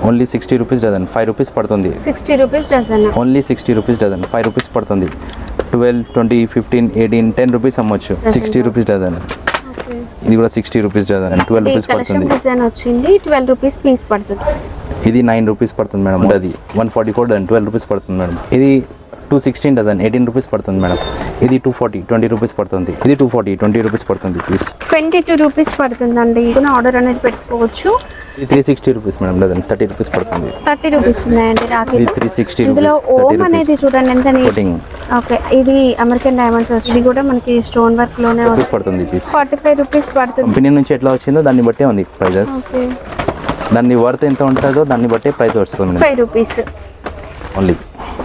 Only sixty rupees dozen five rupees పడుతుంది sixty rupees dozen only sixty rupees dozen five rupees పడుతుంది twelve twenty fifteen eighteen ten rupees అమ్మొచ్చు sixty rupees dozen ఇది కూడా sixty rupees dozen twelve ఈ rupees collection పడుతుంది design వచ్చింది twelve rupees piece పడుతుంది ఇది నైన్ రూపీస్ పడుతుంది మేడం అది one forty four dozen twelve rupees పడుతుంది మేడం ఇది two sixteen dozen eighteen rupees పడుతుంది మేడం ఇది టూ ఫార్టీ ట్వంటీ రూపీస్ పడుతుంది ఇది టూ ఫార్టీ ట్వంటీ రూపీస్ పడుతుంది పీస్ ట్వంటీ టూ రూపీస్ పడుతుందండి తీసుకుని ఆర్డర్ అనేది పెట్టుకోవచ్చు ఇది three sixty rupees madam dozen thirty rupees పడుతుంది థర్టీ రూపీస్ ఉన్నాయండి రాఖీ ఇది త్రీ సిక్స్టీ ఇందులో రూపీస్ ఓం థర్టీ అనేది రూపీస్ చూడండి ఎంత నీట్ కోటింగ్ ఓకే ఇది అమెరికన్ డైమండ్స్ వచ్చి ఇది కూడా మనకి స్టోన్ వర్క్ లోనే రూపీస్ పడుతుంది పీస్ ఫార్టీ ఫైవ్ రూపీస్ పడుతుంది కంపెనీ నుంచి ఎట్లా వచ్చిందో దాన్ని బట్టే ఉంది ప్రైజెస్ ఓకే దాన్ని వర్త్ ఎంత ఉంటుందో దాన్ని బట్టే ప్రైస్ వస్తుంది madam five rupees only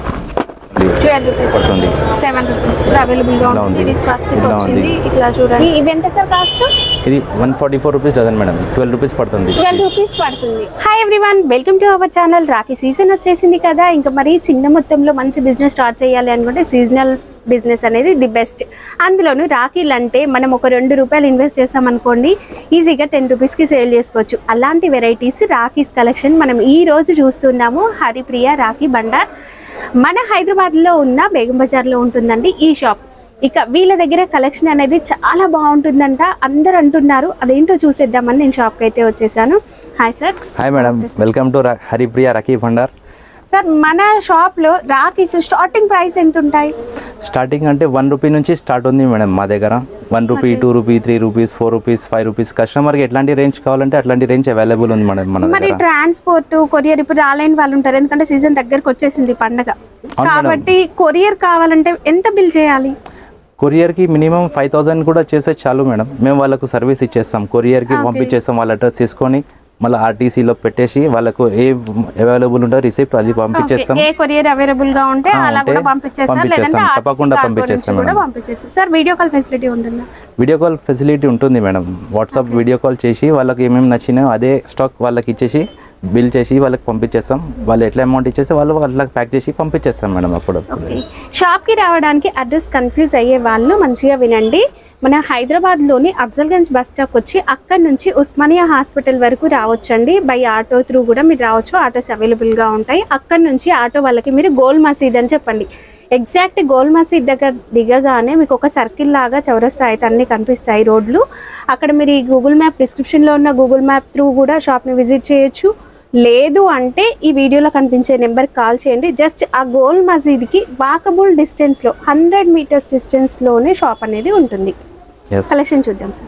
twelve rupees పడుతుంది సెవెన్ రూపీస్ అవైలబుల్ గా ఇలా ఉంది ఉంది. ఇది స్వస్తిక్ ఇలా ఉంది. వచ్చింది ఇట్లా చూడండి ఇవి ఎంత సార్ కాస్ట్ ఇది one forty four rupees dozen madam twelve rupees పడుతుంది ట్వెల్వ్ రూపీస్ పడుతుంది hi everyone welcome to our channel rakhi season వచ్చేసింది కదా ఇంకా మరి చిన్న మొత్తంలో మంచి బిజినెస్ స్టార్ట్ చేయాలి అనుకుంటే సీజనల్ బిజినెస్ అనేది ది బెస్ట్ అందులోనూ రాఖీలు అంటే మనం ఒక రెండు రూపాయలు ఇన్వెస్ట్ చేసాం అనుకోండి ఈజీగా టెన్ రూపీస్కి సేల్ చేసుకోవచ్చు అలాంటి వెరైటీస్ రాఖీస్ కలెక్షన్ మనం ఈ రోజు చూస్తున్నాము హరిప్రియ రాఖీ బండార్ మన హైదరాబాద్లో ఉన్న బేగం బజార్లో ఉంటుందండి ఈ షాప్ ఇక వీళ్ళ దగ్గర కలెక్షన్ అనేది చాలా బాగుంటుందంట అందరు అంటున్నారు అదేంటో చూసేద్దామని నేను షాప్కి అయితే వచ్చేసాను hi sir hi madam welcome to Haripriya Rakhi Bhandar sir మన షాప్లో రాఖీస్ స్టార్టింగ్ ప్రైస్ ఎంత ఉంటాయి స్టార్టింగ్ అంటే వన్ రూపీ నుంచి స్టార్ట్ ఉంది మేడం మా దగ్గర one rupee two rupee three rupees four rupees five rupees కస్టమర్కి ఎట్లాంటి రేంజ్ కావాలంటే అట్లాంటి రేంజ్ అవైలబుల్ ఉంది మేడం మన మరి దగ్గర ట్రాన్స్పోర్ట్ కొరియర్ ఇప్పుడు రాలేని వాళ్ళు ఉంటారు ఎందుకంటే సీజన్ దగ్గరకు వచ్చేసింది పండగ మేడం. కాబట్టి కొరియర్ కావాలంటే ఎంత బిల్ చేయాలి కొరియర్కి మినిమం ఫైవ్ థౌసండ్ కూడా చేస్తే చాలు మేడం మేము వాళ్ళకు సర్వీస్ ఇచ్చేస్తాం కొరియర్కి పంపించేస్తాం వాళ్ళ అడ్రస్ తీసుకొని మళ్ళీ ఆర్టీసీలో పెట్టేసి వాళ్ళకు ఏ అవైలబుల్ ఉంటుందో రిసిప్ట్ అది పంపించేస్తాం ఏ కొరియర్ అవైలబుల్ గా ఉంటే ఆ, అలా ఉంటే కూడా పంపించేస్తారు పంపించేస్తాం. లేదంటే RTC తప్పకుండా cargo పంపించేస్తాం నుంచి కూడా మేడం. పంపించేస్తారు సార్ వీడియో కాల్ ఫెసిలిటీ ఉంటుందా వీడియో కాల్ ఫెసిలిటీ ఉంటుంది మేడం వాట్సాప్ వీడియో కాల్ చేసి వాళ్ళకి ఏమేమి నచ్చినాయో అదే స్టాక్ వాళ్ళకి ఇచ్చేసి బిల్ చేసి వాళ్ళకి పంపించేస్తాం వాళ్ళు ఎట్లా అమౌంట్ ఇచ్చేస్తే వాళ్ళు వాళ్ళకి ప్యాక్ చేసి పంపించేస్తాం మేడం అప్పుడు షాప్కి రావడానికి అడ్రస్ కన్ఫ్యూజ్ అయ్యే వాళ్ళు మంచిగా వినండి మన హైదరాబాద్లోని అఫ్జల్గంజ్ బస్ స్టాప్ వచ్చి అక్కడి నుంచి ఉస్మానియా హాస్పిటల్ వరకు రావచ్చండి బై ఆటో త్రూ కూడా మీరు రావచ్చు ఆటోస్ అవైలబుల్గా ఉంటాయి అక్కడి నుంచి ఆటో వాళ్ళకి మీరు గోల్ మసీద్ అని చెప్పండి ఎగ్జాక్ట్ గోల్ మసీద్ దగ్గర దిగగానే మీకు ఒక సర్కిల్ లాగా చౌరస్తా అయితే అన్నీ కనిపిస్తాయి రోడ్లు అక్కడ మీరు ఈ గూగుల్ మ్యాప్ డిస్క్రిప్షన్లో ఉన్న గూగుల్ మ్యాప్ త్రూ కూడా షాప్ని విజిట్ చేయొచ్చు లేదు అంటే ఈ వీడియోలో కనిపించే నెంబర్కి కాల్ చేయండి జస్ట్ ఆ గోల్ మసీద్కి వాకబుల్ డిస్టెన్స్లో హండ్రెడ్ మీటర్స్ డిస్టెన్స్లోనే షాప్ అనేది ఉంటుంది ఎస్ కలెక్షన్ చూద్దాం సార్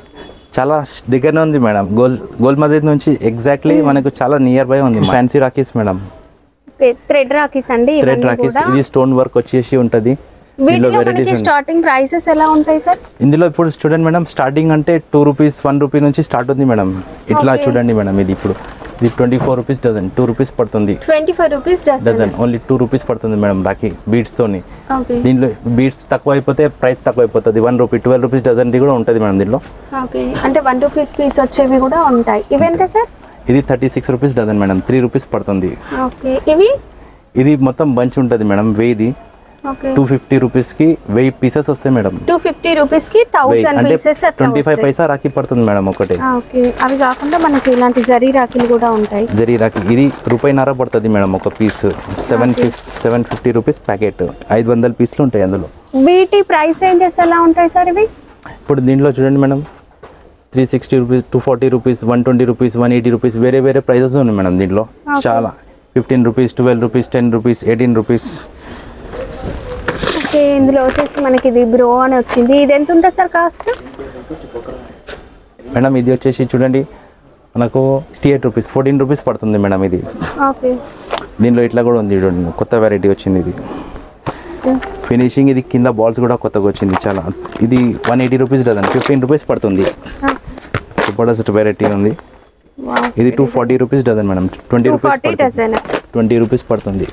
చాలా దగ్గరనే ఉంది మేడం గోల్ గోల్ మసీద్ నుంచి ఎగ్జాక్ట్లీ మనకు చాలా నియర్ బై ఉంది fancy rakhis madam thread rakhis అండి థ్రెడ్ ఇవన్నీ రాకీస్ కూడా ఇది స్టోన్ వర్క్ వచ్చేసి ఉంటుంది దీనిలో వీటిలో మనకి వెరైటీస్ స్టార్టింగ్ ప్రైసెస్ ఎలా ఉంటాయి సార్ ఇందులో ఇప్పుడు స్టూడెంట్ మేడం స్టార్టింగ్ అంటే టూ రూపీస్ వన్ రూపీ నుంచి స్టార్ట్ ఉంది మేడం ఇట్లా Okay. చూడండి మేడం ఇది ఇప్పుడు ఇది twenty four rupees dozen two rupees పడుతుంది twenty five rupees dozen dozen only two rupees పడుతుంది మేడం రాఖీ బీడ్స్ తోని ఓకే దీంట్లో బీడ్స్ తక్కువ అయిపోతే ప్రైస్ తక్కువ అయిపోతుంది వన్ రూపీ ట్వెల్వ్ రూపీస్ డజన్ది కూడా ఉంటుంది మేడం దీంట్లో ఓకే అంటే వన్ రూపీస్ పీస్ వచ్చేవి కూడా ఉంటాయి ఇవి ఎంత సార్ ఇది thirty six rupees dozen madam three rupees పడుతుంది ఓకే ఇవి ఇది మొత్తం బంచ్ ఉంటుంది మేడం వెయ్యిది ఓకే టూ ఫిఫ్టీ రూపీస్కి వెయ్యి పీసెస్ వస్తాయి మేడం టూ ఫిఫ్టీ రూపీస్కి వెయ్యి థౌసండ్ అంటే పీసెస్ అట్లా ట్వంటీ ఫైవ్ వస్తాయి పైసా రాఖీ పడుతుంది మేడం ఒకటి ఆ, ఓకే అవి కాకుండా మనకి ఇలాంటి జరీ రాఖీలు కూడా ఉంటాయి జరీ రాఖీ ఇది రూపాయిన్నర పడుతుంది మేడం ఒక పీస్ సెవెన్ ఫిఫ్ సెవెన్ ఫిఫ్టీ రూపీస్ ప్యాకెట్ ఐదు వందల పీసులు ఉంటాయి అందులో వీటి ప్రైస్ రేంజెస్ ఎలా ఉంటాయి సార్ ఇవి ఇప్పుడు దీంట్లో చూడండి madam three sixty rupees two forty rupees one twenty rupees one eighty rupees వేరే వేరే ప్రైజెస్ ఉన్నాయి మేడం దీంట్లో Okay. చాలా fifteen rupees twelve rupees ten rupees eighteen rupees okay ఇందులో వచ్చేసి మనకి ఇది బ్రో అని వచ్చింది ఇది ఎంత ఉంటుంది సార్ కాస్ట్ మేడం ఇది వచ్చేసి చూడండి మనకు sixty eight rupees fourteen rupees పడుతుంది మేడం ఇది ఓకే దీనిలో ఇట్లా కూడా ఉంది చూడండి కొత్త వెరైటీ వచ్చింది ఇది ఫినిషింగ్ ఇది కింద బాల్స్ కూడా కొత్తగా వచ్చింది చాలా ఇది one eighty rupees dozen fifteen rupees పడుతుంది జబర్దస్త్ వెరైటీ ఉంది ఇది two forty rupees dozen madam twenty two rupees forty పడుతుంది డజన్ ట్వంటీ రూపీస్ పడుతుంది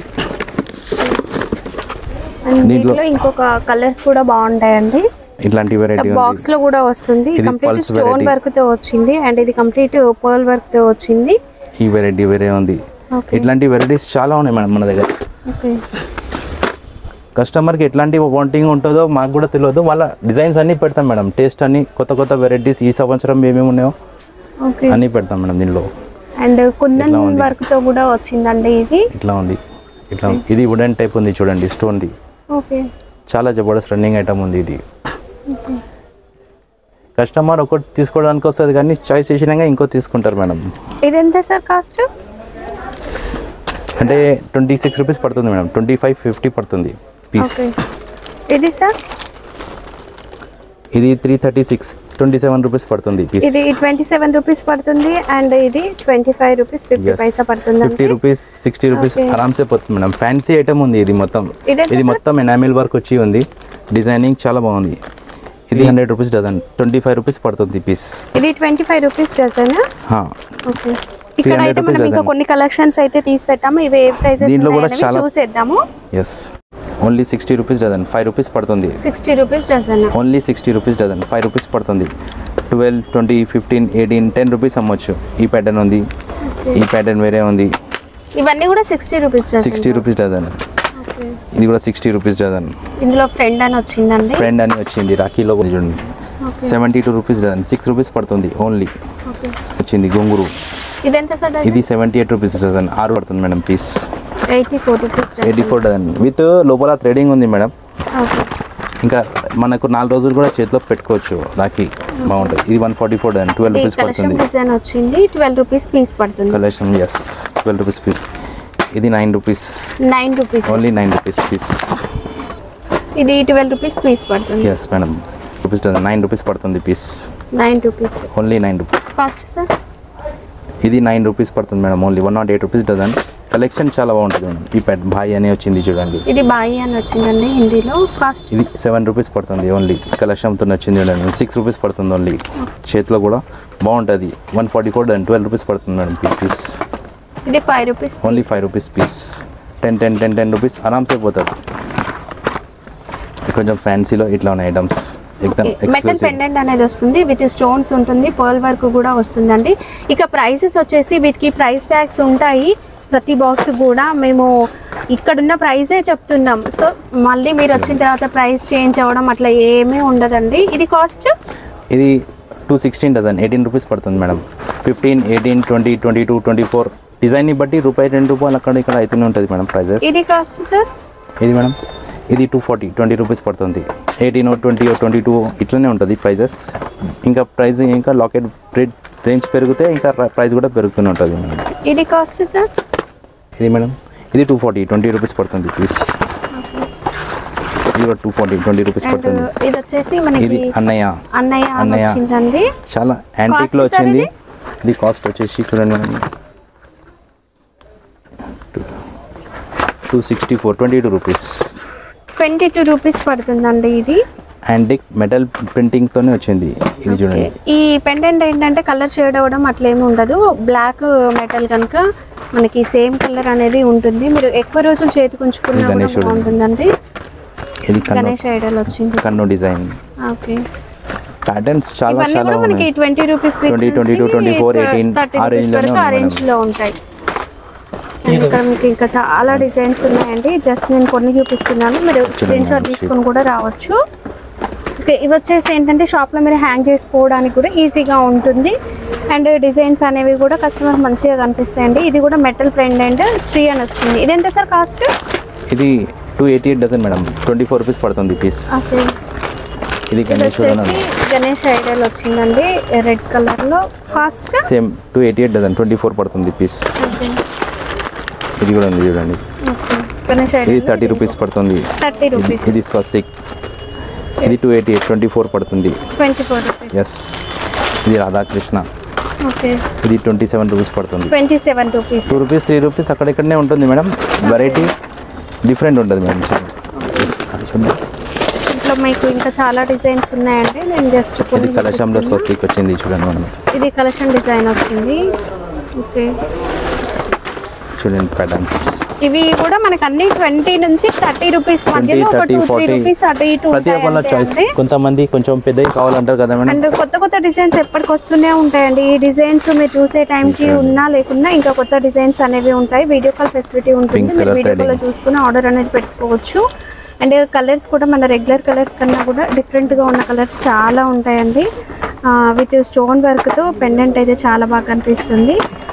అండ్ దీంట్లో- దీంట్లో ఇంకొక కలర్స్ కూడా బాగుంటాయండి ఇట్లాంటి వెరైటీ బాక్స్ ఉంది లో కూడా వస్తుంది ఇది complete pulse stone variety. Work తో వచ్చింది అండ్ ఇది కంప్లీట్ పర్ల్ వర్క్ తో వచ్చింది ఈ వెరైటీ వేరే ఉంది ఓకే ఇట్లాంటి వెరైటీస్ చాలా ఉన్నాయి మేడం మన దగ్గర ఓకే కస్టమర్కి ఎట్లాంటి వాంటింగ్ ఉంటుందో మాకు కూడా తెలియదు వాళ్ళ డిజైన్స్ అన్నీ పెడతాం మేడం టేస్ట్ అన్ని కొత్త కొత్త వెరైటీస్ ఈ సంవత్సరం ఏమేమి ఉన్నాయో ఓకే అన్నీ పెడతాం మేడం దీనిలో అండ్ కుందన్ ఎట్లా ఉంది? వర్క్ తో కూడా వచ్చిందండి ఇది ఇట్లా ఉంది ఇట్లా ఉంది. ఇది వుడెన్ టైప్ ఉంది చూడండి స్టోన్ది ఓకే చాలా జబర్దస్త్ రన్నింగ్ ఐటమ్ ఉంది ఇది కస్టమర్ ఒకటి తీసుకోవడానికి వస్తుంది కానీ చాయిస్ చేసినాక ఇంకో తీసుకుంటారు మేడం ఇది ఎంత సార్ కాస్ట్ అంటే ట్వంటీ సిక్స్ రూపీస్ పడుతుంది మేడం ట్వంటీ ఫైవ్ ఫిఫ్టీ పడుతుంది పీస్ ఓకే ఇది సార్ ఇది three thirty six twenty seven rupees పడుతుంది పీస్ ఇది ట్వంటీ సెవెన్ రూపీస్ పడుతుంది అండ్ ఇది twenty five rupees fifty paisa పడుతుంది fifty rupees sixty rupees Okay. ఆరామ్సే పోతుంది మేడం ఫ్యాన్సీ ఐటమ్ ఉంది ఇది మొత్తం ఇదెంత ఇది సార్? మొత్తం ఎనామిల్ వర్క్ వచ్చి ఉంది డిజైనింగ్ చాలా బాగుంది ఇది hundred rupees dozen twenty five rupees పడుతుంది పీస్ ఇది twenty five rupees dozen okay ఇక్కడ 300 అయితే మనం rupees ఇంకా dozen. కొన్ని కలెక్షన్స్ అయితే తీసి పెట్టాము ఇవి ఏ ప్రైసెస్ దీంట్లో కూడా చాలా- చూసేద్దాము yes only sixty rupees dozen five rupees పడుతుంది sixty rupees dozen only sixty rupees dozen five rupees పడుతుంది twelve twenty fifteen eighteen ten rupees అమ్మొచ్చు ఈ ప్యాటర్న్ ఉంది ఈ ప్యాటర్న్ వేరే ఉంది ఇవన్నీ కూడా sixty rupees dozen sixty rupees dozen ఇది కూడా సిక్స్టీ రూపీస్ డజన్ ఇందులో ఫ్రెండ్ అని వచ్చిందండి ఫ్రెండ్ అని వచ్చింది రాఖీలో కూడా చూడండి okay seventy two rupees dozen six rupees పడుతుంది ఓన్లీ ఓకే వచ్చింది గొంగురు ఇది ఎంత సార్ ఇది సెవెంటీ ఎయిట్ రూపీస్ డజన్ ఆరు పడుతుంది madam piece eighty four rupees eighty four dozen with లోపల థ్రెడింగ్ ఉంది మేడం ఓకే ఇంకా మనకు నాలుగు రోజులు కూడా చేతిలో పెట్టుకోవచ్చు రాఖీ బాగుంటుంది ఇది one forty four dozen twelve ఈ రూపీస్ కలెక్షన్ పడుతుంది డిజైన్ వచ్చింది ట్వెల్వ్ రూపీస్ పీస్ పడుతుంది collection yes twelve rupees piece ఇది nine rupees nine rupees only nine rupees piece ఇది ట్వెల్వ్ రూపీస్ పీస్ పడుతుంది yes madam rupees dozen nine rupees పడుతుంది piece nine rupees only nine rupees cost sir ఇది nine rupees పడుతుంది madam only one not eight rupees dozen collection చాలా బాగుంటుంది madam ఈ పెట్ భాయ్ అని వచ్చింది చూడండి ఇది బాయి అని వచ్చిందండి హిందీలో కాస్ట్ ఇది సెవెన్ రూపీస్ పడుతుంది ఓన్లీ కలెక్షన్తో వచ్చింది చూడండి సిక్స్ రూపీస్ పడుతుంది ఓన్లీ చేతిలో కూడా బాగుంటుంది one forty four dozen twelve rupees పడుతుంది మేడం పీస్ పీస్ ఇది five rupees only five rupees piece ten ten ten ten rupees ఆరామ్సే పోతుంది ఇది కొంచెం ఫ్యాన్సీలో ఇట్లా ఉన్నాయి ఐటమ్స్ ఎక్దమ్ మెటల్ ఎక్స్క్లూసివ్ పెండెంట్ అనేది వస్తుంది విత్ స్టోన్స్ ఉంటుంది పర్ల్ వర్క్ కూడా వస్తుందండి ఇక ప్రైసెస్ వచ్చేసి వీటికి ప్రైస్ ట్యాగ్స్ ఉంటాయి ప్రతి బాక్స్ కూడా మేము ఇక్కడున్న ప్రైజే చెప్తున్నాం సో మళ్ళీ మీరు వచ్చిన తర్వాత ప్రైస్ చేంజ్ అవ్వడం అట్లా ఏమీ ఉండదండి ఇది కాస్ట్ ఇది two sixteen dozen eighteen rupees పడుతుంది madam fifteen eighteen twenty twenty two twenty four డిజైన్ని బట్టి రూపాయి రెండు రూపాయలు అక్కడ ఇక్కడ అయితేనే ఉంటుంది మేడం ప్రైజెస్ ఇది కాస్ట్ సార్ ఇది మేడం ఇది టూ ఫార్టీ ట్వంటీ రూపీస్ పడుతుంది ఎయిటీన్ ట్వంటీ ట్వంటీ టూ ఇట్లనే ఉంటుంది ప్రైజెస్ ఇంకా ప్రైస్ ఇంకా లాకెట్ రేట్ రేంజ్ పెరిగితే ఇంకా ప్రైస్ కూడా పెరుగుతూనే ఉంటుంది మేడం ఇది కాస్ట్ సార్ ఇది మేడం ఇది టూ ఫార్టీ ట్వంటీ రూపీస్ పడుతుంది పీస్ ఇది కూడా two forty twenty rupees and పడుతుంది ఇది వచ్చేసి మనకి ఇది అన్నయ్య అన్నయ్య అని అన్నయ్య. వచ్చిందండి చాలా యాంటిక్లో Cost సార్ వచ్చింది ఇది? ఇది కాస్ట్ వచ్చేసి చూడండి madam two sixty four twenty two rupees twenty two rupees పడుతుందండి ఇది యాంటిక్ మెటల్ ప్రింటింగ్తోనే వచ్చింది ఇది చూడండి ఈ పెండెంట్ ఏంటంటే కలర్ షేడ్ అవ్వడం అట్లేమి ఉండదు బ్లాక్ మెటల్ కనుక మనకి సేమ్ కలర్ అనేది ఉంటుంది మీరు ఎక్కువ రోజులు చేతికి ఉంచుకున్నా ఇది కూడా గణేశుడు. బాగుంటుందండి ఇది కన్ను గణేష్ ఐడల్ వచ్చింది కన్ను డిజైన్ ఓకే ప్యాటర్న్స్ చాలా ఇవన్నీ చాలా కూడా మనకి ఉన్నాయి ట్వంటీ రూపీస్ 20, 22, 24, 18 థర్టీ ఆ రూపీస్ range లోనే వరకు ఆ ఉన్నాయి రేంజ్ లో ఉంటాయి And ఇక్కడ మీకు ఇంకా చాలా డిజైన్స్ ఉన్నాయండి జస్ట్ నేను కొన్ని చూపిస్తున్నాను మీరు స్క్రీన్ షాట్ మంచి. తీసుకొని కూడా రావచ్చు ఓకే ఇవి వచ్చేసి ఏంటంటే షాప్లో మీరు హ్యాంగ్ చేసుకోవడానికి కూడా ఈజీగా ఉంటుంది అండ్ డిజైన్స్ అనేవి కూడా కస్టమర్ మంచిగా కనిపిస్తాయండి ఇది కూడా మెటల్ ప్రింట్ అండ్ స్ట్రీ అని వచ్చింది ఇది ఎంత సార్ కాస్ట్ ఇది two eighty eight dozen madam twenty four rupees పడుతుంది పీస్ ఓకే ఇది ఇది గణేశ్వర వచ్చేసి గణేష్ ఐడల్ వచ్చిందండి రెడ్ కలర్లో cost same two eighty eight dozen twenty four పడుతుంది పీస్ ఇది కూడా ఉంది చూడండి ఓకే గణేష్ ఇది ఐడల్ థర్టీ రూపీస్ పడుతుంది థర్టీ రూపీస్ ఇది స్వస్తిక్ ఇది two eighty eight twenty four పడుతుంది ట్వంటీ ఫోర్ రూపీస్ ఎస్ ఇది రాధాకృష్ణ ఓకే ఇది ట్వంటీ సెవెన్ రూపీస్ పడుతుంది twenty seven rupees two rupees three rupees అక్కడిక్కడనే ఉంటుంది మేడం వెరైటీ డిఫరెంట్ ఉంటుంది మేడం చూడండి. అది చూడండి ఇంట్లో మీకు ఇంకా చాలా డిజైన్స్ ఉన్నాయండి నేను జస్ట్ ఇది కలశంలో స్వస్తిక్ వచ్చింది చూడండి మేడం ఇది కలెక్షన్ డిజైన్ వచ్చింది ఓకే చూడండి ప్యాటర్న్స్ ఇవి కూడా మనకి అన్ని ట్వంటీ నుంచి థర్టీ రూపీస్ ట్వంటీ మధ్యలో ఒక thirty two three forty rupees అటు ఇటు ప్రతి ఒక్కళ్ళ చాయిస్ ఉంటాయి కొంతమంది కొంచెం పెద్దవి కావాలంటారు కదా మేడం అండ్ కొత్త కొత్త డిజైన్స్ ఎప్పటికి వస్తూనే ఉంటాయండి ఈ డిజైన్స్ మీరు చూసే టైంకి Okay. ఉన్నా లేకున్నా ఇంకా కొత్త డిజైన్స్ అనేవి ఉంటాయి వీడియో కాల్ ఫెసిలిటీ ఉంటుంది Pink మీరు color వీడియో కాల్ threading. చూసుకుని ఆర్డర్ అనేది పెట్టుకోవచ్చు అండ్ కలర్స్ కూడా మన రెగ్యులర్ కలర్స్ కన్నా కూడా డిఫరెంట్గా ఉన్న కలర్స్ చాలా ఉంటాయండి విత్ స్టోన్ వర్క్తో పెండెంట్ అయితే చాలా బాగా కనిపిస్తుంది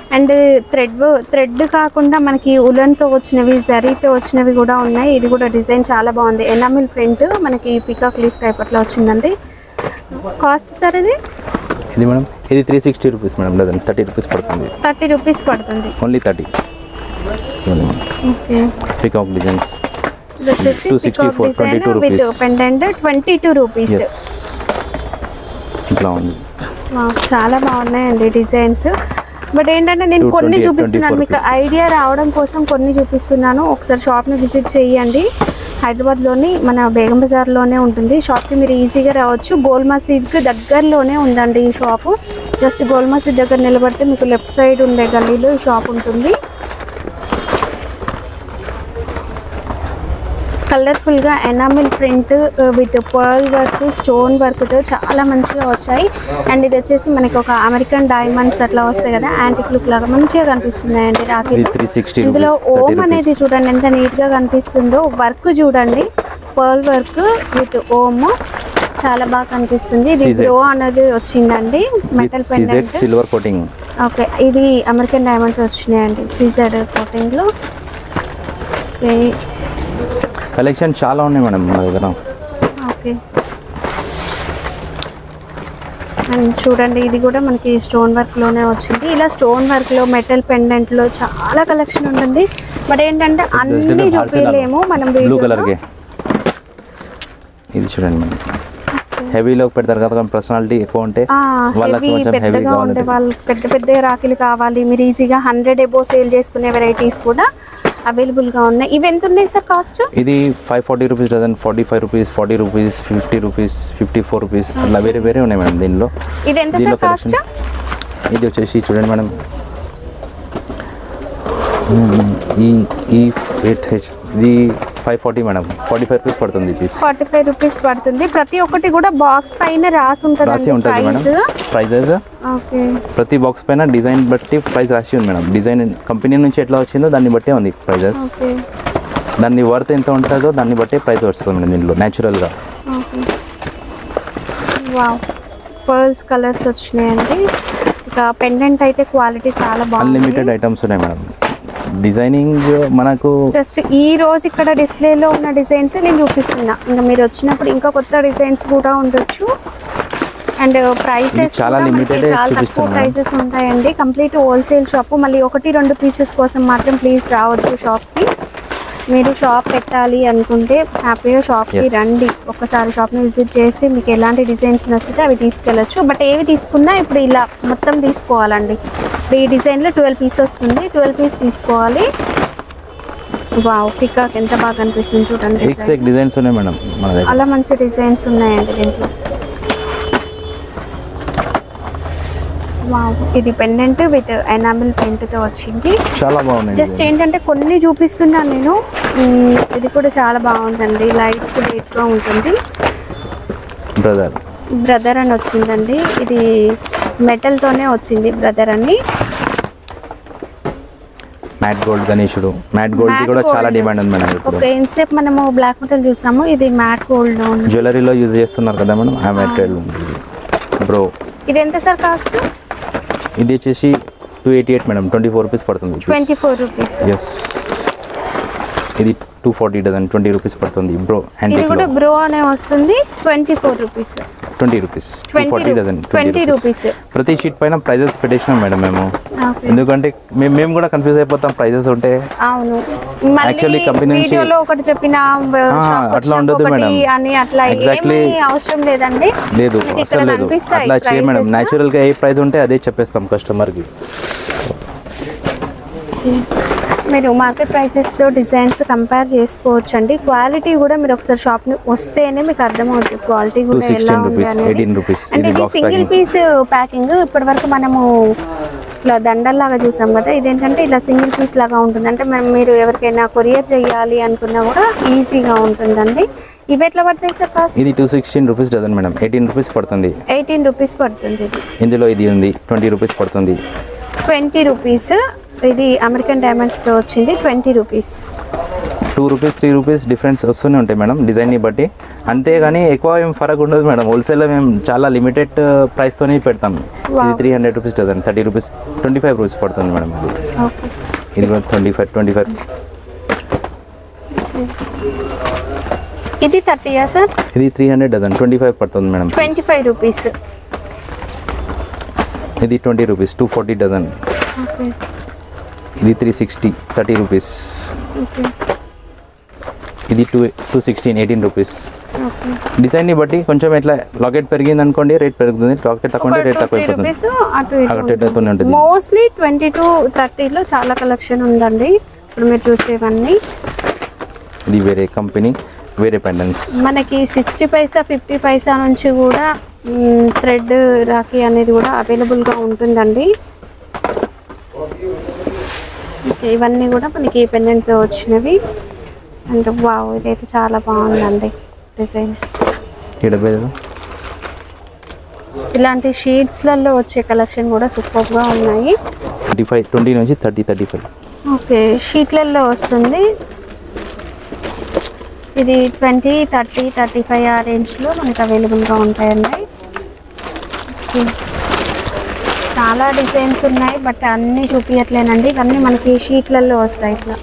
అండ్ థ్రెడ్ థ్రెడ్ కాకుండా మనకి ఉలన్తో వచ్చినవి జరీతో వచ్చినవి కూడా ఉన్నాయి ఇది కూడా డిజైన్ చాలా బాగుంది ఎనామిల్ ప్రింట్ మనకి పికాక్ లీఫ్ టైప్ అట్లా వచ్చిందండి కాస్ట్ సార్ ఇది ఇది మేడం ఇది three sixty rupees madam dozen thirty rupees పడుతుంది థర్టీ రూపీస్ పడుతుంది only thirty okay peacock designs ఇది వచ్చేసి 264, design 22 with rupees. Pendant twenty two rupees yes ఇట్లా ఉంది చాలా బాగున్నాయండి డిజైన్స్ బట్ ఏంటంటే నేను Two కొన్ని twenty, చూపిస్తున్నాను 24 మీకు rupees. ఐడియా రావడం కోసం కొన్ని చూపిస్తున్నాను ఒకసారి షాప్ని విజిట్ చేయండి హైదరాబాద్లోని మన బేగం బజార్లోనే ఉంటుంది షాప్కి మీరు ఈజీగా రావచ్చు గోల్ మసీద్కి దగ్గరలోనే ఉందండి ఈ షాపు జస్ట్ గోల్ మసీద్ దగ్గర నిలబడితే మీకు లెఫ్ట్ సైడ్ ఉండే గల్లీలో ఈ షాప్ ఉంటుంది కలర్ఫుల్గా enamel print with pearl work stone వర్క్తో చాలా మంచిగా వచ్చాయి అండ్ ఇది వచ్చేసి మనకి ఒక అమెరికన్ డైమండ్స్ అట్లా వస్తాయి కదా యాంటిక్ లుక్ లాగా మంచిగా కనిపిస్తున్నాయండి ఇది రాఖీలు త్రీ సిక్స్టీ ఇందులో రూపీస్ ఓం అనేది చూడండి ఎంత నీట్గా కనిపిస్తుందో వర్క్ చూడండి పర్ల్ వర్క్ విత్ ఓమ్ చాలా బాగా కనిపిస్తుంది ఇది CZ. గ్రో అనేది వచ్చిందండి metal CZ pendant silver coating okay ఇది అమెరికన్ డైమండ్స్ వచ్చినాయండి సీజర్ కోటింగ్లో ఓకే కలెక్షన్ చాలా ఉన్నాయి మేడం మా దగ్గర ఓకే అండ్ చూడండి ఇది కూడా మనకి స్టోన్ వర్క్లోనే వచ్చింది ఇలా స్టోన్ వర్క్లో మెటల్ పెండెంట్లో చాలా కలెక్షన్ ఉంటుంది బట్ ఏంటంటే అన్ని చూపించలేము మనం బ్లూ వీడియోలో. కలర్కి ఇది చూడండి మేడం హెవీలో పెడతారు కదా పర్సనాలిటీ ఎక్కువ ఉంటే ఆ, వాళ్ళకి హెవీ కొంచెం హెవీ పెద్దగా ఉండే కావాలి వాళ్ళు పెద్ద పెద్ద రాఖీలు కావాలి మీరు ఈజీగా హండ్రెడ్ ఎబో సేల్ చేసుకునే వెరైటీస్ కూడా అవైలబుల్గా ఉన్నాయి ఇవి ఎంత ఉన్నాయి సార్ కాస్ట్ ఇది five forty rupees dozen forty five rupees forty rupees fifty rupees fifty four rupees అట్లా వేరే వేరే ఉన్నాయి మేడం దీనిలో ఇది ఎంత దీనిలో సార్ కాస్ట్ collection- ఇది వచ్చేసి చూడండి మేడం మ్మ్. ఈ ఈ ఎయిట్ హెచ్ ఇది five forty madam forty five rupees పడుతుంది పీస్ ఫార్టీ ఫైవ్ రూపీస్ పడుతుంది ప్రతి ఒక్కటి కూడా బాక్స్ పైన రాసి రాసి ఉంటుంది ఉంటుంది మేడం ప్రైస్ ప్రైజెస్ ఓకే ప్రతి బాక్స్ పైన డిజైన్ బట్టి ప్రైస్ రాసి ఉంది మేడం డిజైన్ కంపెనీ నుంచి ఎట్లా వచ్చిందో దాన్ని బట్టే ఉంది ప్రైజెస్ ఓకే దాన్ని వర్త్ ఎంత ఉంటుందో దాన్ని బట్టే ప్రైస్ వస్తుంది మేడం దీనిలో న్యాచురల్గా ఓకే వావ్ పర్ల్స్ కలర్స్ వచ్చినాయండి ఇక పెండెంట్ అయితే క్వాలిటీ చాలా అన్లిమిటెడ్ బాగుంది ఐటమ్స్ ఉన్నాయి మేడం డిజైనింగ్ మనకు జస్ట్ ఈ రోజు ఇక్కడ డిస్ప్లేలో ఉన్న డిజైన్స్ నేను చూపిస్తున్నా ఇంకా మీరు వచ్చినప్పుడు ఇంకా కొత్త డిజైన్స్ కూడా ఉండొచ్చు అండ్ ప్రైసెస్ ఇది చాలా limited ఏ చాలా తక్కువ చూపిస్తున్నాను. ప్రైసెస్ ఉంటాయండి కంప్లీట్ హోల్సేల్ షాప్ మళ్ళీ ఒకటి రెండు పీసెస్ కోసం మాత్రం ప్లీజ్ రావద్దు షాప్కి మీరు షాప్ పెట్టాలి అనుకుంటే హ్యాపీగా షాప్కి Yes. రండి ఒక్కసారి షాప్ని విజిట్ చేసి మీకు ఎలాంటి డిజైన్స్ నచ్చితే అవి తీసుకెళ్ళచ్చు బట్ ఏవి తీసుకున్నా ఇప్పుడు ఇలా మొత్తం తీసుకోవాలండి ఇప్పుడు ఈ డిజైన్లో ట్వెల్వ్ పీస్ వస్తుంది ట్వెల్వ్ పీస్ తీసుకోవాలి వావ్ పికాక్ ఎంత బాగా అనిపిస్తుంది చూడండి ఎక్స్ design. ఎక్ డిజైన్స్ ఉన్నాయి మేడం మన దగ్గర చాలా మంచి డిజైన్స్ ఉన్నాయండి దీంట్లో వావ్ ఇది పెండెంట్ విత్ ఎనామిల్ పెయింట్తో వచ్చింది చాలా బాగున్నాయి జస్ట్ designs. ఏంటంటే కొన్ని చూపిస్తున్నాను నేను మ్మ్, ఇది కూడా చాలా బాగుందండి లైట్ వెయిట్గా ఉంటుంది బ్రదర్ బ్రదర్ అని వచ్చిందండి ఇది మెటల్తోనే వచ్చింది బ్రదర్ అని మ్యాట్ గోల్డ్ గణేశుడు మ్యాట్ గోల్డ్ Matte కూడా చాలా gold. డిమాండ్ ఉంది మేడం ఇప్పుడు ఓకే ఇన్సేపు మనము బ్లాక్ మెటల్ చూసాము ఇది మ్యాట్ గోల్డ్ ఉంది జ్యువెలరీలో యూజ్ చేస్తున్నారు కదా మేడం ఆ మెటీరియల్ బ్రో ఇది ఎంత సార్ కాస్ట్ ఇది వచ్చేసి two eighty eight madam twenty four rupees పడుతుంది ట్వంటీ ఫోర్ రూపీస్ ఎస్ ఇది two forty dozen twenty rupees పడుతుంది బ్రో ఇది యాంటిక్ కూడా బ్రో అనే వస్తుంది twenty four rupees twenty rupees two twenty forty dozen twenty rupees ప్రతి షీట్ పైన prices పెట్టేసినాం మేడం మేము ఓకే ఎందుకంటే మేము మేము కూడా కన్ఫ్యూజ్ అయిపోతాం ప్రైజెస్ ఉంటే అవును Actually, మళ్ళీ company నుంచి- వీడియోలో ఒకటి చెప్పిన ఆ, అట్లా ఉండదు మేడం. అని అట్లా Exactly. ఏమీ అవసరం లేదండి లేదు మీకు ఇక్కడ అసలు లేదు కనిపిస్తాయి అట్లా చేయ మేడం prices. న్యాచురల్గా ఏ ప్రైస్ ఉంటే అదే చెప్పేస్తాం కస్టమర్కి మీరు మార్కెట్ ప్రైసెస్తో డిజైన్స్ కంపేర్ చేసుకోవచ్చు అండి క్వాలిటీ కూడా మీరు ఒకసారి షాప్ని వస్తేనే మీకు అర్థమవుతుంది క్వాలిటీ కూడా ఎలా 216 ఉంది rupees, అనేది 18 rupees. అంటే ఇది ఇది box single packing. Piece packing ఇప్పటి వరకు మనము ఇట్లా దండల్లాగా చూసాం కదా ఇదేంటంటే ఇలా సింగిల్ పీస్ లాగా ఉంటుంది అంటే మనం మీరు ఎవరికైనా కొరియర్ చేయాలి అనుకున్నా కూడా ఈజీగా ఉంటుందండి ఇవి ఎట్లా పడతాయి సార్ కాస్ట్ ఇది two sixteen rupees dozen madam eighteen rupees పడుతుంది ఎయిటీన్ రూపీస్ పడుతుంది ఇది ఇందులో ఇది ఉంది ట్వంటీ రూపీస్ పడుతుంది ట్వంటీ రూపీస్ ఇది అమెరికన్ డైమండ్స్ వచ్చింది twenty rupees two rupees three rupees difference వస్తూనే ఉంటాయి మేడం డిజైన్ని బట్టి అంతేగాని ఎక్కువ ఏం ఫరక్ ఉండదు మేడం హోల్సేల్లో మేము చాలా లిమిటెడ్ ప్రైస్తోనే పెడతాం ఇది three hundred rupees dozen thirty rupees twenty five rupees పడుతుంది మేడం ఇది ఓకే ఇది కూడా ట్వంటీ ఫైవ్ ట్వంటీ ఫైవ్ ఇది థర్టీయా సార్ ఇది three hundred dozen twenty five పడుతుంది మేడం ట్వంటీ ఫైవ్ రూపీస్ ఇది twenty rupees two forty dozen okay ఇది three sixty thirty rupees okay ఇది two two sixteen eighteen rupees okay డిజైన్ని బట్టి కొంచెం ఇట్లా లాకెట్ పెరిగింది అనుకోండి రేట్ పెరుగుతుంది లాకెట్ తక్కువ ఉంటే రేట్ టూ తక్కువ త్రీ అయిపోతుంది రూపీస్ అటు అటు ఇటు అవుతూనే ఉంటుంది మోస్ట్లీ ట్వంటీ టు థర్టీలో చాలా కలెక్షన్ ఉందండి ఇప్పుడు మీరు చూసేవన్నీ ఇది వేరే కంపెనీ వేరే పెండెంట్స్ మనకి సిక్స్టీ పైసా ఫిఫ్టీ పైసా నుంచి కూడా థ్రెడ్ రాఖీ అనేది కూడా అవైలబుల్గా ఉంటుందండి ఓకే, ఇవన్నీ కూడా మనకి పెండెంట్తో వచ్చినవి అండ్ వావ్ ఇదైతే చాలా బాగుందండి డిజైన్ ఈ డెబ్బై ఐదు ఇలాంటి షీట్స్లలో వచ్చే కలెక్షన్ కూడా సూపర్గా ఉన్నాయి ట్వంటీ ఫైవ్ ట్వంటీ నుంచి థర్టీ థర్టీ ఫైవ్ ఓకే షీట్లలో వస్తుంది ఇది ట్వంటీ థర్టీ థర్టీ ఫైవ్ ఆ రేంజ్లో మనకి అవైలబుల్గా ఉంటాయండి ఓకే. చాలా డిజైన్స్ ఉన్నాయి బట్ అన్నీ చూపించట్లేనండి ఇవన్నీ మనకి షీట్లలో వస్తాయి ఇట్లా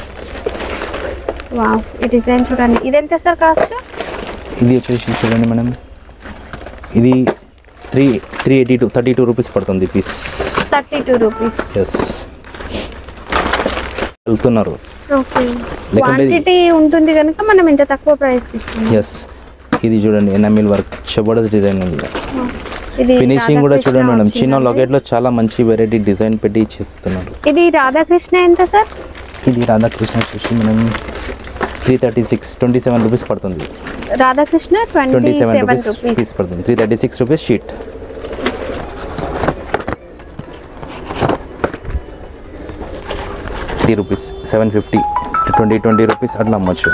వా ఈ డిజైన్ చూడండి ఇది ఎంత సార్ కాస్ట్ ఇది వచ్చేసి చూడండి మేడం ఇది three three eighty two thirty two rupees పడుతుంది piece thirty two rupees yes వెళ్తున్నారు ఓకే లేకుంటే ఇది- క్వాంటిటీ ఉంటుంది కనుక మనం ఇంత తక్కువ ప్రైస్కి ఇస్తున్నాం ఎస్ ఇది చూడండి ఎనామిల్ వర్క్ జబర్దస్త్ డిజైన్ ఉంది ఇది ఫినిషింగ్ కూడా రాధాకృష్ణ చూడండి మేడం చిన్న వచ్చిందండి. లాకెట్లో చాలా మంచి వెరైటీ డిజైన్ పెట్టి చేస్తున్నారు ఇది రాధాకృష్ణ ఎంత సార్ ఇది రాధాకృష్ణ వచ్చేసి మనం three thirty six twenty seven rupees పడుతుంది Radhakrishna twenty twenty seven seven rupees rupees piece పడుతుంది three thirty six rupees sheet three rupees seven fifty twenty twenty rupees అట్లా అమ్మొచ్చు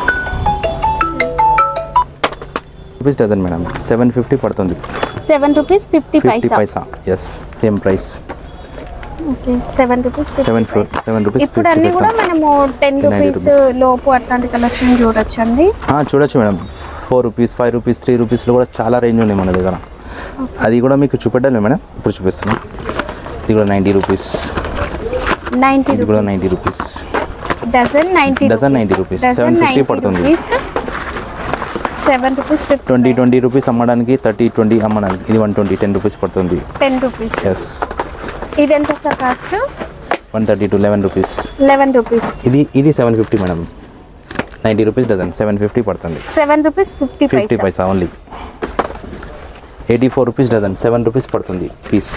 rupees dozen madam seven fifty పడుతుంది seven rupees fifty fifty paisa paisa yes same price okay seven rupees seven four seven rupees ఇప్పుడు అన్ని కూడా మనము ten 90 rupees rupees. లోపు అట్లాంటి collection చూడొచ్చండి చూడొచ్చు madam four rupees five rupees three రూపీస్లో కూడా చాలా రేంజ్ ఉన్నాయి మన దగ్గర అది కూడా మీకు చూపెట్టాలి మేడం ఇప్పుడు చూపిస్తాను ఇది కూడా నైంటీ రూపీస్ నైంటీ ఇది కూడా ninety rupees dozen ninety Dozen 90 rupees. Dozen 750 ninety పడుతుంది. Rupees seven rupees fifty twenty twenty rupees అమ్మడానికి థర్టీ ట్వంటీ అమ్మడానికి ఇది వన్ ట్వంటీ టెన్ రూపీస్ పడుతుంది టెన్ రూపీస్ ఎస్ ఇది ఎంత sir cost one thirty two eleven rupees eleven rupees ఇది ఇది seven fifty madam ninety rupees dozen seven fifty పడుతుంది seven rupees fifty fifty paisa paisa only eighty four rupees dozen seven rupees పడుతుంది piece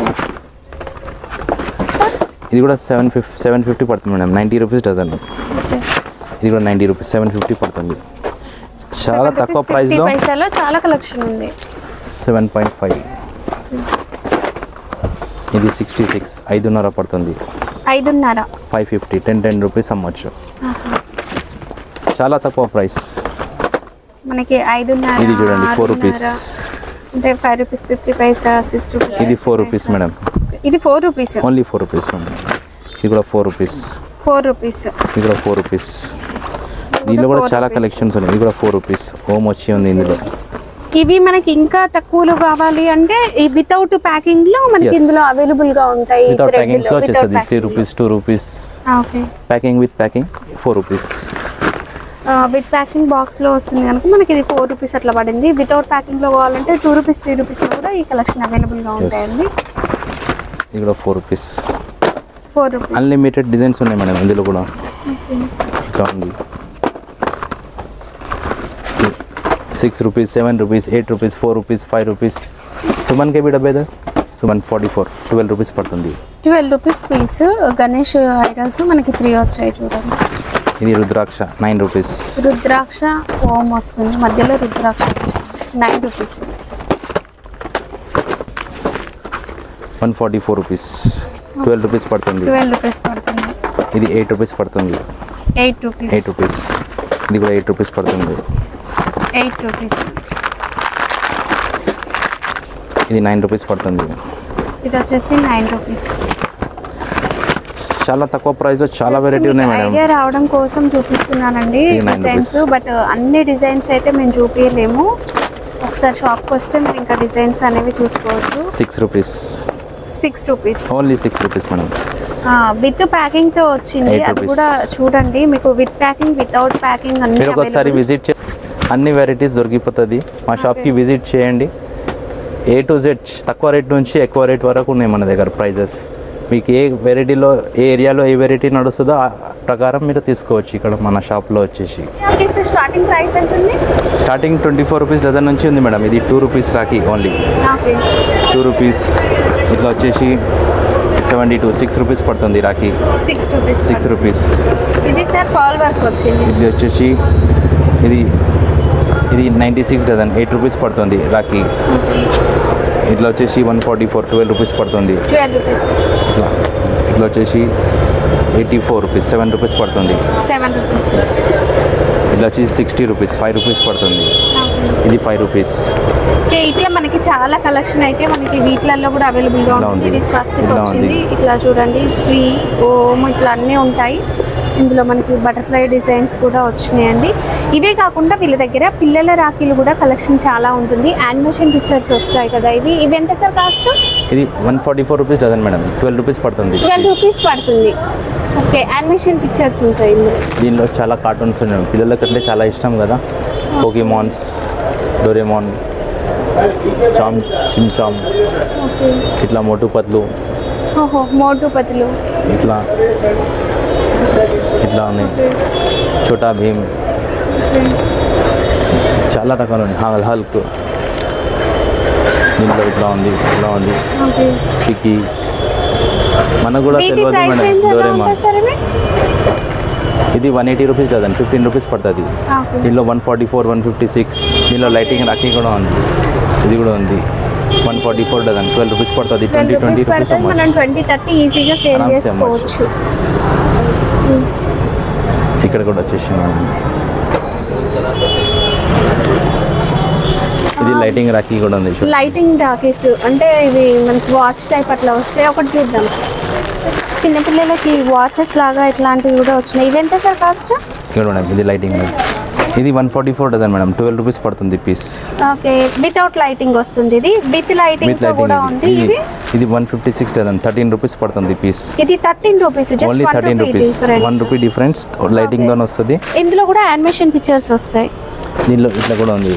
ఇది కూడా seven fifty seven fifty పడుతుంది madam ninety rupees dozen ఇది కూడా ninety rupees seven fifty పడుతుంది చాలా తక్కువ ఫిఫ్టీ ప్రైస్లో పైసాలో చాలా కలెక్షన్ ఉంది సెవెన్ పాయింట్ ఫైవ్ ఇది సిక్స్టీ సిక్స్ ఐదున్నర పడుతుంది ఐదున్నర five fifty ten ten rupees అమ్మొచ్చు చాలా తక్కువ ప్రైస్ మనకి ఐదున్నర ఇది చూడండి ఫోర్ రూపీస్ ఆరున్నర. అంటే five rupees fifty paisa six rupees ఇది ఫోర్ రూపీస్ మేడం ఇది four rupees only four rupees madam ఇది కూడా ఫోర్ రూపీస్ ఫోర్ రూపీస్ ఇది కూడా ఫోర్ రూపీస్ దీనిలో కూడా చాలా కలెక్షన్స్ ఉన్నాయి ఇది కూడా ఫోర్ రూపీస్ హోమ్ వచ్చి ఉంది ఇందులో ఇవి మనకి ఇంకా తక్కువలో కావాలి అంటే ఈ వితౌట్ ప్యాకింగ్ లో మనకి Yes. ఇందులో అవైలబుల్ గా ఉంటాయి వితౌట్ thread ప్యాకింగ్స్లో లో, without వచ్చేస్తుంది three packing. Rupees two rupees ఆ, okay packing with packing four rupees with packing box లో వస్తుంది కనుక మనకి ఇది ఫోర్ రూపీస్ అట్లా పడింది వితౌట్ ప్యాకింగ్ లో కావాలంటే టూ రూపీస్ త్రీ రూపీస్ లో కూడా ఈ కలెక్షన్ అవైలబుల్ గా ఉంటాయండి ఇది కూడా four rupees four rupees unlimited designs ఉన్నాయి మేడం ఇందులో కూడా ఇట్లా ఉంది six rupees seven rupees eight rupees four rupees five rupees Suman కే బి డబ్బే దా Suman forty four twelve rupees పడుతుంది twelve rupees piece Ganesh items మనకి త్రీ వచ్చాయి చూడండి ఇది రుద్రాక్ష నైన్ రూపీస్ రుద్రాక్ష ఓం వస్తుంది మధ్యలో rudraksha nine rupees one forty four rupees twelve rupees పడుతుంది ట్వెల్వ్ రూపీస్ పడుతుంది ఇది ఎయిట్ రూపీస్ పడుతుంది ఎయిట్ రూపీస్ ఎయిట్ రూపీస్ ఇది కూడా ఎయిట్ రూపీస్ పడుతుంది ఎయిట్ రూపీస్ ఇది నైన్ రూపీస్ పడుతుంది ఇది వచ్చేసి నైన్ రూపీస్ చాలా తక్కువ ప్రైస్లో చాలా వెరైటీ ఉన్నాయి మేడం ఐడియా రావడం కోసం చూపిస్తున్నానండి ఇది nine డిజైన్స్ బట్ అన్ని డిజైన్స్ అయితే మేము చూపించలేము ఒకసారి షాప్కి వస్తే మీరు ఇంకా డిజైన్స్ అనేవి చూసుకోవచ్చు six rupees six rupees only six rupees madam with packing తో వచ్చింది Eight అది rupees. కూడా చూడండి మీకు విత్ ప్యాకింగ్ వితౌట్ ప్యాకింగ్ అన్ని మీరు ఒకసారి available. విజిట్ చే అన్ని వెరైటీస్ దొరికిపోతుంది మా షాప్కి విజిట్ చేయండి ఏ టు జెడ్ తక్కువ రేట్ నుంచి ఎక్కువ రేట్ వరకు ఉన్నాయి మన దగ్గర ప్రైజెస్ మీకు ఏ వెరైటీలో ఏ ఏరియాలో ఏ వెరైటీ నడుస్తుందో ఆ ప్రకారం మీరు తీసుకోవచ్చు ఇక్కడ మన షాప్లో వచ్చేసి ఓకే సార్ స్టార్టింగ్ ప్రైస్ ఎంత ఉంది starting twenty four rupees dozen నుంచి ఉంది మేడం ఇది two rupees rakhi only okay two rupees ఇట్లా వచ్చేసి సెవెంటీ టూ సిక్స్ రూపీస్ పడుతుంది rakhi six rupees six rupees ఇది సార్ పాల్ వర్క్ వచ్చింది ఇది వచ్చేసి ఇది ఇది ninety six dozen eight rupees పడుతుంది రాఖీ ఇట్లా వచ్చేసి one forty four twelve rupees పడుతుంది ట్వెల్వ్ రూపీస్ ఇట్లా ఇట్లా వచ్చేసి eighty four rupees seven rupees పడుతుంది సెవెన్ రూపీస్ ఇట్లా వచ్చేసి సిక్స్టీ రూపీస్ ఫైవ్ రూపీస్ పడుతుంది ఇది ఫైవ్ రూపీస్ ఓకే ఇట్లా మనకి చాలా కలెక్షన్ అయితే మనకి వీటిలలో కూడా అవైలబుల్ గా ఇలా ఉంటుంది ఉంది. ఇది స్వస్తిక్ ఇలా వచ్చింది ఉంది. ఇట్లా చూడండి శ్రీ ఓం ఇట్లా అన్నీ ఉంటాయి ఇందులో మనకి బటర్ఫ్లై డిజైన్స్ కూడా వచ్చినాయండి ఇవే కాకుండా వీళ్ళ దగ్గర పిల్లల రాఖీలు కూడా కలెక్షన్ చాలా ఉంటుంది యానిమేషన్ పిక్చర్స్ వస్తాయి కదా ఇవి ఇవి ఎంత సార్ కాస్ట్ ఇది one forty four rupees dozen madam twelve rupees పడుతుంది ట్వెల్వ్ రూపీస్ పడుతుంది ఓకే యానిమేషన్ పిక్చర్స్ ఉంటాయి ఇందులో దీనిలో చాలా కార్టూన్స్ ఉన్నాయి పిల్లలకి అట్లే చాలా ఇష్టం కదా పోకీమాన్స్ డోరేమాన్ చామ్ చిమ్ చామ్ ఓకే ఇట్లా మోటు పత్లు ఓహో మోటు పతులు ఇట్లా ఇట్లా ఉన్నాయి చోటా భీమ్ చాలా రకాలు ఉన్నాయి హల్ హల్క్ దీంట్లో ఇట్లా ఉంది ఇట్లా ఉంది ఓకే పికి మనకు కూడా వీటి తెలియదు ప్రైస్ మేడం రేంజ్ ఎలా డోరేమాన్ ఉంటుంది సార్ ఇవి ఇది one eighty rupees dozen fifteen rupees పడుతుంది ఓకే దీనిలో one forty four one fifty six దీనిలో లైటింగ్ రాఖీ కూడా ఉంది ఇది కూడా ఉంది one forty four dozen twelve rupees పడుతుంది twelve twenty twenty rupees rupees పడుతుంది మనం ట్వంటీ థర్టీ ఈజీగా సేల్ ఆరామ్సే చేసుకోవచ్చు ఇక్కడ కూడా వచ్చేసి ఇది లైటింగ్ రాఖీ కూడా ఉంది చూడు. లైటింగ్ డాకీస్ అంటే ఇవి మనకి వాచ్ టైప్ అట్లా వస్తాయి ఒకటి చూద్దాం చిన్నపిల్లలకి వాచెస్ లాగా ఇట్లాంటివి కూడా వచ్చినాయి ఇవి ఎంత సార్ కాస్ట్ ఇక్కడ మేడం ఇది లైటింగ్ ఇది one forty four dozen madam twelve rupees పడుతుంది పీస్ ఓకే వితౌట్ లైటింగ్ వస్తుంది ఇది విత్ లైటింగ్ విత్ తో కూడా ఉంది లైటింగ్ ఇవి ఇది one fifty six dozen thirteen rupees పడుతుంది పీస్ ఇది thirteen rupees just only one thirteen rupee rupees one difference rupee difference lighting తోనే వస్తుంది ఇందులో కూడా యానిమేషన్ పిక్చర్స్ వస్తాయి దీనిలో ఇట్లా కూడా ఉంది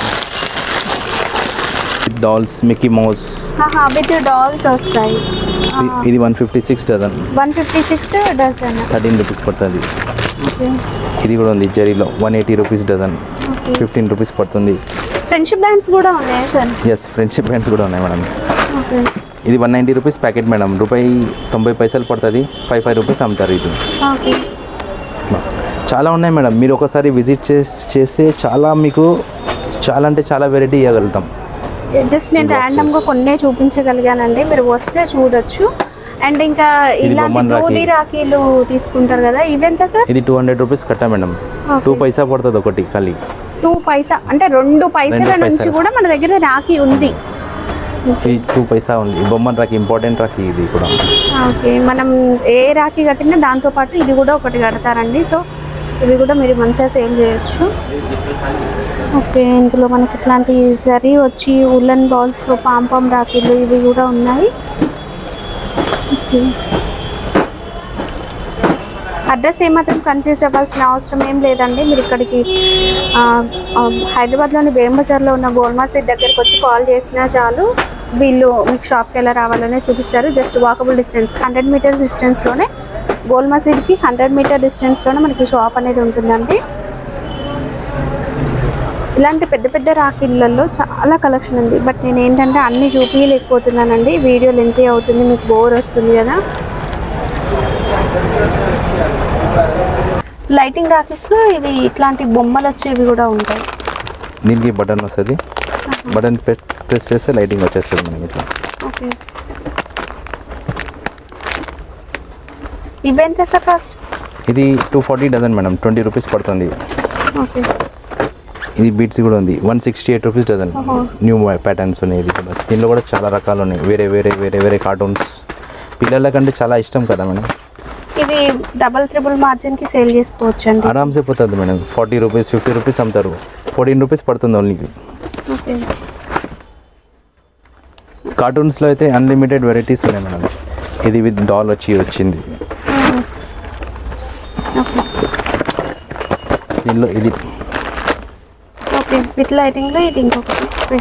dolls Mickey Mouse with dolls వస్తాయి ఇది one fifty six dozen one fifty six dozen thirteen rupees పడుతుంది ఇది కూడా ఉంది జెరీలో one eighty rupees dozen fifteen rupees పడుతుంది ఫ్రెండ్షిప్ బ్యాండ్స్ కూడా ఉన్నాయి సార్ ఎస్ ఫ్రెండ్షిప్ బ్యాండ్స్ కూడా ఉన్నాయి మేడం ఓకే ఇది one ninety rupees packet madam రూపాయి తొంభై పైసలు పడుతుంది ఫైవ్ ఫైవ్ రూపీస్ అమ్ముతారు ఇది ఓకే చాలా ఉన్నాయి మేడం మీరు ఒకసారి విజిట్ చేసి చేస్తే చాలా మీకు చాలా అంటే చాలా వెరైటీ ఇవ్వగలుగుతాం జస్ట్ నేను Boxes. ర్యాండమ్ గా కొన్నే చూపించగలిగానండి మీరు వస్తే చూడొచ్చు అండ్ ఇంకా ఇది ఇలాంటి బొమ్మన్ రాఖీ. దూది రాఖీలు తీసుకుంటారు కదా ఇవెంత సార్ ఇది టూ హండ్రెడ్ రూపీస్ కట్టా మేడం Okay. టూ పైసా పడుతుంది ఒకటి ఖాళీ టూ పైసా అంటే రెండు పైసల రెండు నుంచి పైసలు. కూడా మన దగ్గర రాఖీ ఉంది ఇది టూ పైసా ఉంది ఈ బొమ్మన్ రాకి ఇంపార్టెంట్ రాకి ఇది కూడా ఓకే మనం ఏ రాఖీ కట్టినా దాంతో పాటు ఇది కూడా ఒకటి కడతారండి సో ఇవి కూడా మీరు మంచిగా సేల్ చేయొచ్చు ఓకే ఇందులో మనకి ఇట్లాంటి జరీ వచ్చి ఉల్లన్ బాల్స్లో పాంపాం రాఖీలు ఇవి కూడా ఉన్నాయి ఓకే అడ్రస్ ఏమాత్రం కన్ఫ్యూజ్ అవ్వాల్సిన అవసరం ఏం లేదండి మీరు ఇక్కడికి ఆ, ఆ, హైదరాబాద్లోని బేమ్ బజార్లో ఉన్న గోల్ మసీద్ దగ్గరికి వచ్చి కాల్ చేసినా చాలు వీళ్ళు మీకు షాప్కి ఎలా రావాలనే చూపిస్తారు just walkable distance hundred metres డిస్టెన్స్లోనే గోల్ మసీద్కి హండ్రెడ్ మీటర్ డిస్టెన్స్లోనే మనకి షాప్ అనేది ఉంటుందండి ఇలాంటి పెద్ద పెద్ద రాఖీళ్ళల్లో చాలా కలెక్షన్ ఉంది బట్ నేను ఏంటంటే అన్ని చూపించలేకపోతున్నానండి వీడియో లెంత్ అవుతుంది మీకు బోర్ వస్తుంది కదా లైటింగ్ రాకీస్లో ఇవి ఇట్లాంటి బొమ్మలు వచ్చేవి కూడా ఉంటాయి దీనికి బటన్ వస్తుంది బటన్ ప్రెస్ చేస్తే లైటింగ్ వచ్చేస్తుంది మనకి ఇట్లా ఓకే ఇవి ఎంత సార్ కాస్ట్ ఇది two forty dozen madam twenty rupees పడుతుంది ఓకే ఇది బీట్స్ కూడా ఉంది one sixty eight rupees dozen ఓహో. న్యూ ప్యాటర్న్స్ ఉన్నాయి ఇది కూడా దీనిలో కూడా చాలా రకాలు ఉన్నాయి వేరే వేరే వేరే వేరే కార్టూన్స్ పిల్లలకంటే చాలా ఇష్టం కదా మేడం ఇవి డబల్ త్రిబుల్ మార్జిన్కి సేల్ చేసుకోవచ్చు అండి ఆరామ్సే పోతుంది madam forty rupees fifty rupees అమ్ముతారు ఫోర్టీన్ రూపీస్ పడుతుంది ఓన్లీ ఓకే కార్టూన్స్లో అయితే అన్లిమిటెడ్ వెరైటీస్ ఉన్నాయి మేడం ఇది విత్ డాల్ వచ్చి వచ్చింది ఓకే దీనిలో ఇది ఓకే విత్ లైటింగ్లో ఇది ఇంకొకటి ఓకే.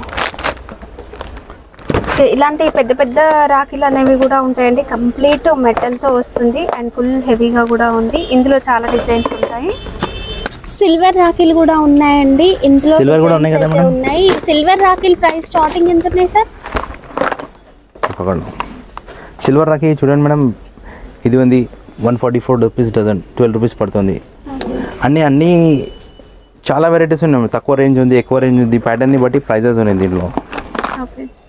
ఓకే, ఇలాంటి పెద్ద పెద్ద రాఖీలు అనేవి కూడా ఉంటాయండి కంప్లీట్ మెటల్తో వస్తుంది అండ్ ఫుల్ హెవీగా కూడా ఉంది ఇందులో చాలా డిజైన్స్ ఉంటాయి సిల్వర్ రాఖీలు కూడా ఉన్నాయండి ఇందులో Silver కూడా ఉన్నాయి designs కదా అయితే మేడం? ఉన్నాయి సిల్వర్ రాఖీల ప్రైస్ స్టార్టింగ్ ఎంత ఉన్నాయి సార్ తప్పకుండా సిల్వర్ రాఖీ చూడండి మేడం ఇది ఉంది one forty four rupees dozen twelve rupees పడుతుంది అన్నీ అన్నీ చాలా వెరైటీస్ ఉన్నాయి తక్కువ రేంజ్ ఉంది ఎక్కువ రేంజ్ ఉంది ప్యాటర్న్ని బట్టి ప్రైజెస్ ఉన్నాయి దీంట్లో ఓకే